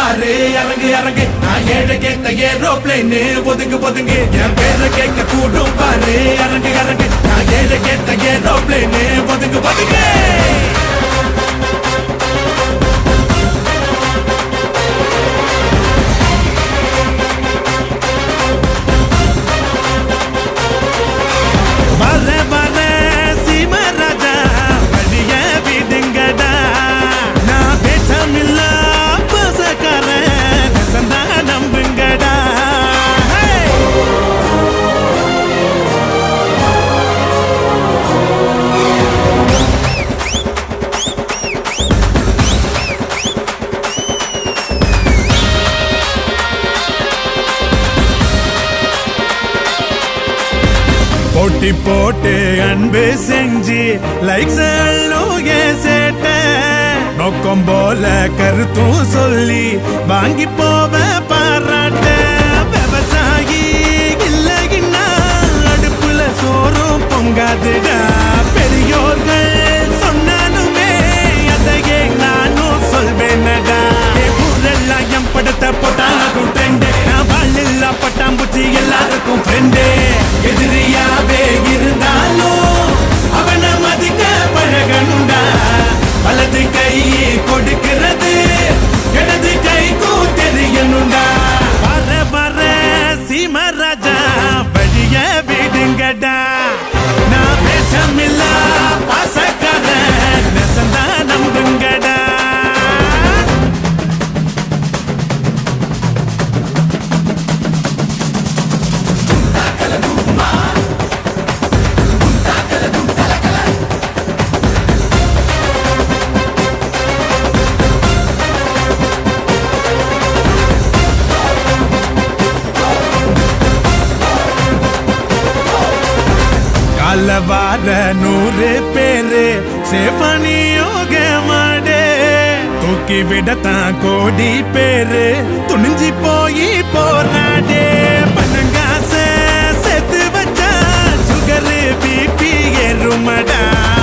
பாரு இறங்கு இறங்கு நான் ஏழை கேட்ட ஏரோப்ளைன் ஒதுங்கு ஒதுங்கு என் பேரை கேட்க கூடும் பாரு இறங்கு இறங்கு நான் ஏழை கேட்ட ஏரோப்ளைன் ஒதுங்கு ஒதுங்கு வர வர சீமராஜா வழிய விடுங்கடா நான் பேசமில்ல பசக்காரன் சந்தா நம்புங்கடா Hey! போட்டி போட்டு அன்பு செஞ்சு லைக்ஸ் சேட்ட நோக்கம் போல கருத்தும் சொல்லி வாங்கி போவ பாராட்ட விவசாயி இல்லைன்னா அடுப்புல சோறும் பொங்காதுடா பெரியோர்கள் சொன்னாலுமே அதையே நானும் சொல்வேனடா ஊரெல்லாம் என் படத்தை போட்டாலும் ட்ரெண்ட் நான் வாழ்ல பட்டாம்பூச்சி எல்லாருக்கும் ஃப்ரெண்டு எதிரியாவே இருந்தாலும் அவனை மதிக்க பழகணுண்டா வலது கை கொடுக்கிறது இடது கைக்கும் தெரியணுண்டா வர வர சீமராஜா வழிய விடுங்கடா நான் பேசமில்ல பாசக்காரன் நெசந்தா நம்புங்கடா கால வார நூறு பேரு சேஃபனி யோக மாடு தூக்கி விடத்தான் கோடி பேரு துணிஞ்சு போய் போராடே பணங்காச செத்து வச்சா சுகரு பிபி ஏறுமடா